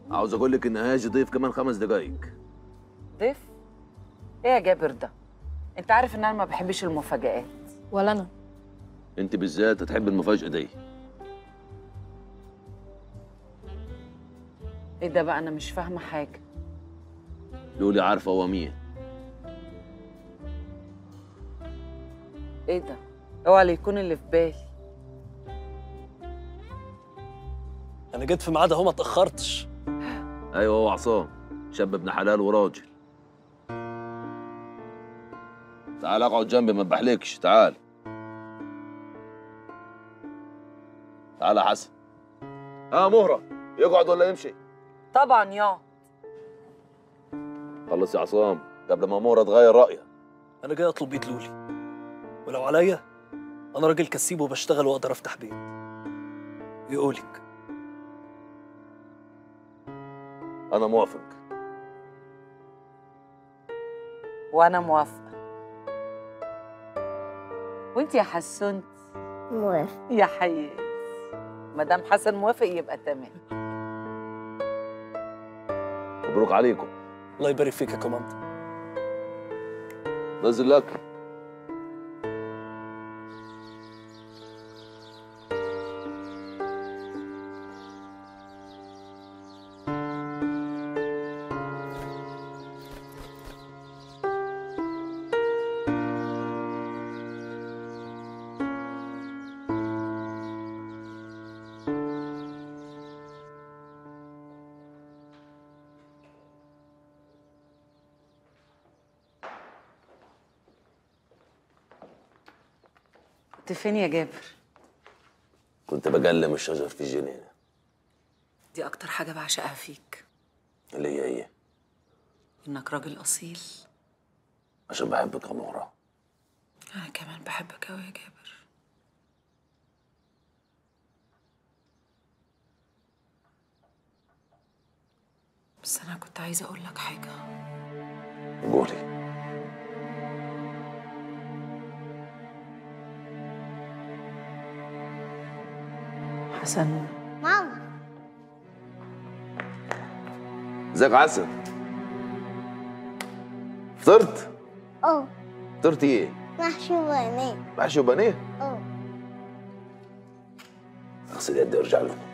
عاوز اقول لك ان هاجي ضيف كمان خمس دقايق ضيف ايه يا جابر ده انت عارف ان انا ما بحبش المفاجآت ولا انا انت بالذات هتحب المفاجاه دي ايه ده بقى انا مش فاهمه حاجه لولي عارفه هو مين ايه ده اوعى اللي يكون اللي في بالي انا جيت في ميعاد اهو ما اتاخرتش ايوه هو عصام شاب ابن حلال وراجل تعال اقعد جنبي ما بحلكش تعال تعال يا حسن ها مهره يقعد ولا يمشي طبعا يا خلص يا عصام قبل ما مهره تغير رايها انا جاي اطلب بيت لولي ولو عليا انا راجل كسيب وبشتغل واقدر افتح بيت يقولك انا موافق وانا موافقه وانت يا حسنت موافق يا حياتي مدام حسن موافق يبقى تمام مبروك عليكم الله يبارك فيك يا كوماندر نزل لك كنت فين يا جابر كنت بجلم الشجر في الجنينه دي اكتر حاجه بعشقها فيك اللي هي ايه انك راجل اصيل عشان بحبك يا مهره انا كمان بحبك قوي يا جابر بس انا كنت عايزه اقول لك حاجه قولي حسن ماما ازيك يا حسن فطرت اه فطرت ايه محشي وبانيه محشي وبانيه اه اغسل يدي وارجع له